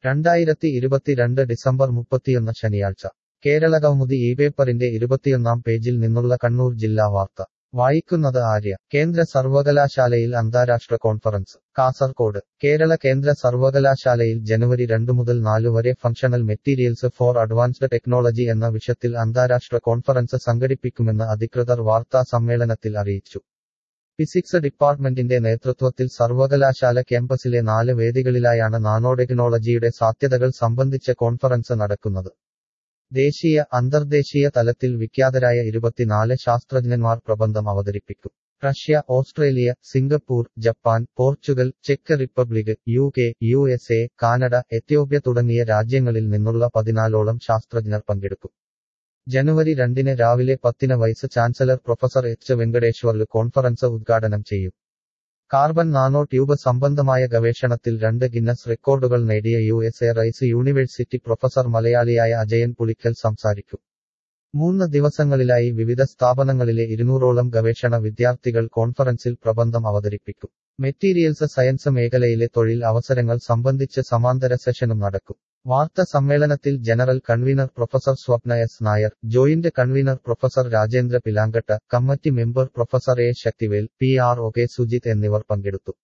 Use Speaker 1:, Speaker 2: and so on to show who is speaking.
Speaker 1: രണ്ടായിരത്തി ഇരുപത്തിരണ്ട് ഡിസംബർ മുപ്പത്തിയൊന്ന് ശനിയാഴ്ച കേരളകൗമുദി ഈ പേപ്പറിന്റെ ഇരുപത്തിയൊന്നാം പേജിൽ നിന്നുള്ള കണ്ണൂർ ജില്ലാ വാർത്ത വായിക്കുന്നത് ആര്യ കേന്ദ്ര സർവകലാശാലയിൽ അന്താരാഷ്ട്ര കോൺഫറൻസ് കാസർകോട് കേരള കേന്ദ്ര സർവകലാശാലയിൽ ജനുവരി രണ്ട് മുതൽ നാല് വരെ functional materials for advanced technology എന്ന വിഷയത്തിൽ അന്താരാഷ്ട്ര കോൺഫറൻസ് സംഘടിപ്പിക്കുമെന്ന് അധികൃതർ വാർത്താ സമ്മേളനത്തിൽ അറിയിച്ചു ഫിസിക്സ് ഡിപ്പാർട്ട്മെന്റിന്റെ നേതൃത്വത്തിൽ സർവകലാശാല ക്യാമ്പസിലെ നാല് വേദികളിലായാണ് നാനോടെക്നോളജിയുടെ സാധ്യതകൾ സംബന്ധിച്ച കോൺഫറൻസ് നടക്കുന്നത് ദേശീയ അന്തർദേശീയ തലത്തിൽ വിഖ്യാതരായ ഇരുപത്തിനാല് ശാസ്ത്രജ്ഞന്മാർ പ്രബന്ധം അവതരിപ്പിക്കും Russia Australia Singapore Japan Portugal ചെക്ക് Republic U K U S A Canada Ethiopia തുടങ്ങിയ രാജ്യങ്ങളിൽ നിന്നുള്ള പതിനാലോളം ശാസ്ത്രജ്ഞർ പങ്കെടുക്കും ജനുവരി രണ്ടിന് രാവിലെ പത്തിന് vice chancellor professor H Venkateswarlu conference ഉദ്ഘാടനം ചെയ്യും കാർബൺ നാനോ ട്യൂബ് സംബന്ധമായ ഗവേഷണത്തിൽ രണ്ട് ഗിന്നസ് റെക്കോർഡുകൾ നേടിയ U S A Rice University professor മലയാളിയായ അജയൻ പുളിക്കൽ സംസാരിക്കും മൂന്ന് ദിവസങ്ങളിലായി വിവിധ സ്ഥാപനങ്ങളിലെ ഇരുന്നൂറോളം ഗവേഷണ വിദ്യാർത്ഥികൾ കോൺഫറൻസിൽ പ്രബന്ധം അവതരിപ്പിക്കും മെറ്റീരിയൽസ് സയൻസ് മേഖലയിലെ തൊഴിൽ അവസരങ്ങൾ സംബന്ധിച്ച് സമാന്തര സെഷനും നടക്കും വാർത്താ സമ്മേളനത്തിൽ general convener professor Swapna S Nair joint convener professor Rajendra Pilankatta committee member professor A Sakthivel P R O K Sujith എന്നിവർ പങ്കെടുത്തു